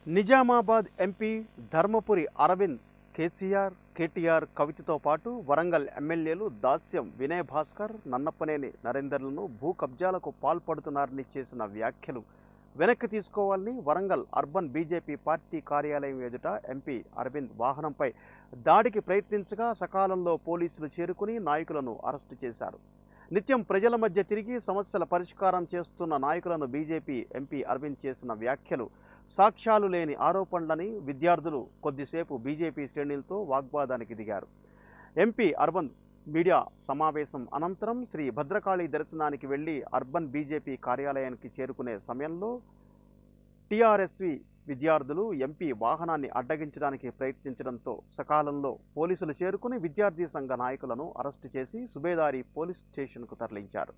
Nizamabad MP Dharmapuri Arvind KCR KTR కవితతో పాటు వరంగల్ ఎమ్మెల్యేలు దాస్యం వినయ్ భాస్కర్ నన్నప్పనేని నరేందర్లను భూ కబ్జాలకు పాల్పడుతున్నారని చేసిన వ్యాఖ్యలు వెనక్కి తీసుకోవాలని వరంగల్ అర్బన్ బీజేపీ పార్టీ కార్యాలయం ఎదుట ఎంపీ అరవింద్ వాహనంపై దాడికి ప్రయత్నించగా సకాలంలో పోలీసులు చేరుకుని నాయకులను అరెస్టు చేశారు నిత్యం ప్రజల మధ్య తిరిగి సమస్యల పరిష్కారం చేస్తున్న నాయకులను బీజేపీ ఎంపీ అరవింద్ చేసిన వ్యాఖ్యలు సాక్ష్యాలు లేని ఆరోపణలని విద్యార్థులు కొద్దిసేపు బీజేపీ శ్రేణులతో వాగ్వాదానికి దిగారు ఎంపీ అర్బన్ మీడియా సమావేశం అనంతరం శ్రీ భద్రకాళి దర్శనానికి వెళ్లి అర్బన్ బీజేపీ కార్యాలయానికి చేరుకునే సమయంలో టీఆర్ఎస్వి విద్యార్థులు ఎంపీ వాహనాన్ని అడ్డగించడానికి ప్రయత్నించడంతో సకాలంలో పోలీసులు చేరుకుని విద్యార్థి సంఘ నాయకులను అరెస్టు చేసి సుబేదారి పోలీస్ స్టేషన్కు తరలించారు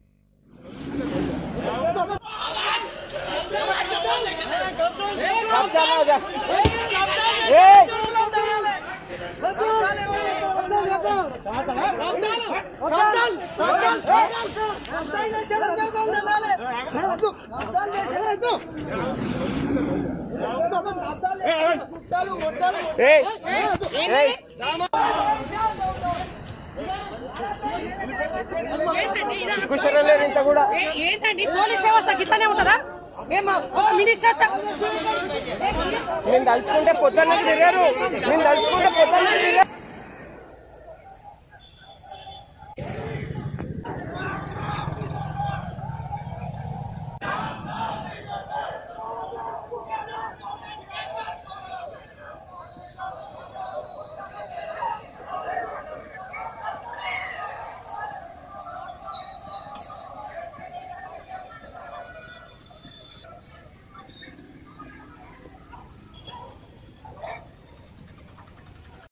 ఏ- ఏంటండి పోలీస్ వ్యవస్థ గిట్లనే ఉంటుందా ఏమో ఒక మినిస్టర్ నేను తలుచుకుంటే పొద్దున్న తిరిగారు నేను తలుచుకుంటే పొద్దున్న తిరిగారు